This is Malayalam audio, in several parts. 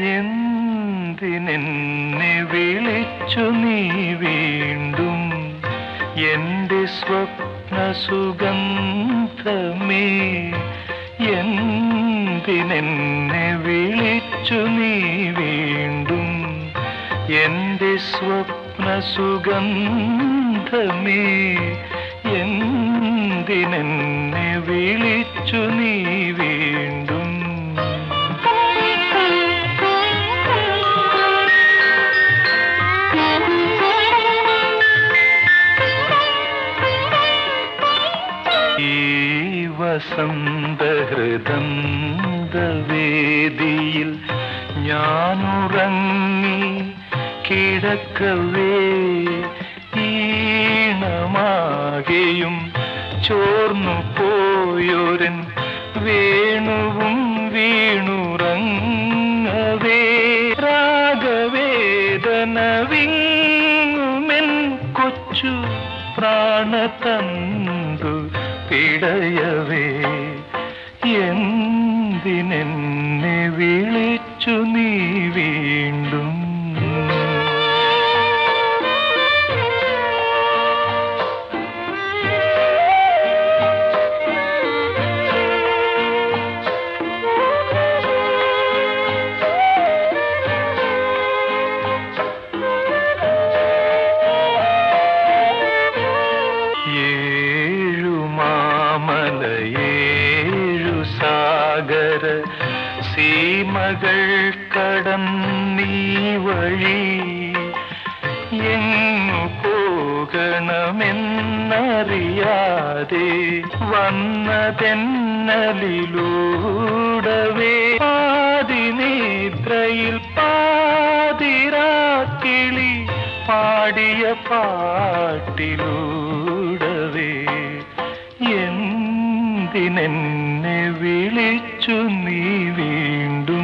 എന്തിനെന്നെ വിളിച്ചു നീ വീണ്ടും എന്റെ സ്വപ്ന സുഗന്ധമേ എന്തിനെന്നെ വിളിച്ചു നീ വീണ്ടും എന്റെ സ്വപ്ന സുഗന്ധമേ എന്തിനെന്നെ വിളിച്ചു നീ വീണ്ടും ഈ വസന്തഹൃദന്തവേദിയിൽ ഞാനുറങ്ങി കിടക്കവേ ഈണമാകെയും ചോർന്നു പോയൊരൻ വേണുവും വീണുറങ്ങവേ രാഗവേദന വിങ്ങുമെൻ കൊച്ചു പ്രാണതന്തു പിടയവേ എന്തിനെന്നെ വിളിച്ചു നീ വീണ്ടും ഏഴു മാമല ഏഴു സാഗര സീമകൾ കടന്നീ വഴി എങ്ങു പോകണമെന്നറിയാതെ വന്നതെന്നലിലൂടവേ പാതിനേത്രയിൽ പാതിരാക്കിളി പാടിയ പാട്ടിലൂടവേ എന്തിനെന്നെ വിളിച്ചു നീ വീണ്ടും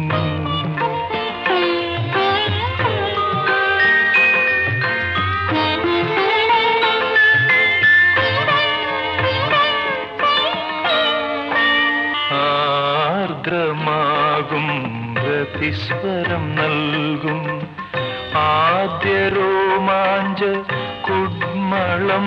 ആർദ്രമാകും പ്രതിസ്വരം നൽകും ആദ്യ രോമാഞ്ച കുഡ്മളം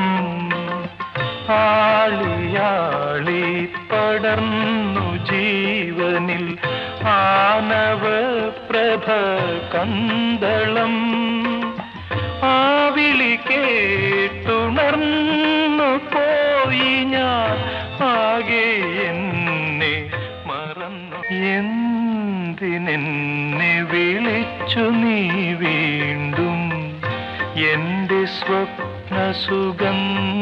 ആളിയാളി പടർന്നു ജീവനിൽ ആനവ പ്രഭ കന്തളം ആവിളി കേട്ടുണർന്നു പോയി ഞാൻ ആകെ എന്നെ മറന്നു എന്തിനെന്നെ വിളിച്ചു നീ വീണ്ടും എന്റെ സ്വപ്ന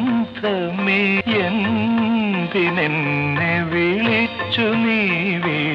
സുഗന്ധമേ എന്തിനെന്നെ വിളിച്ചു നീ വീണ്ടും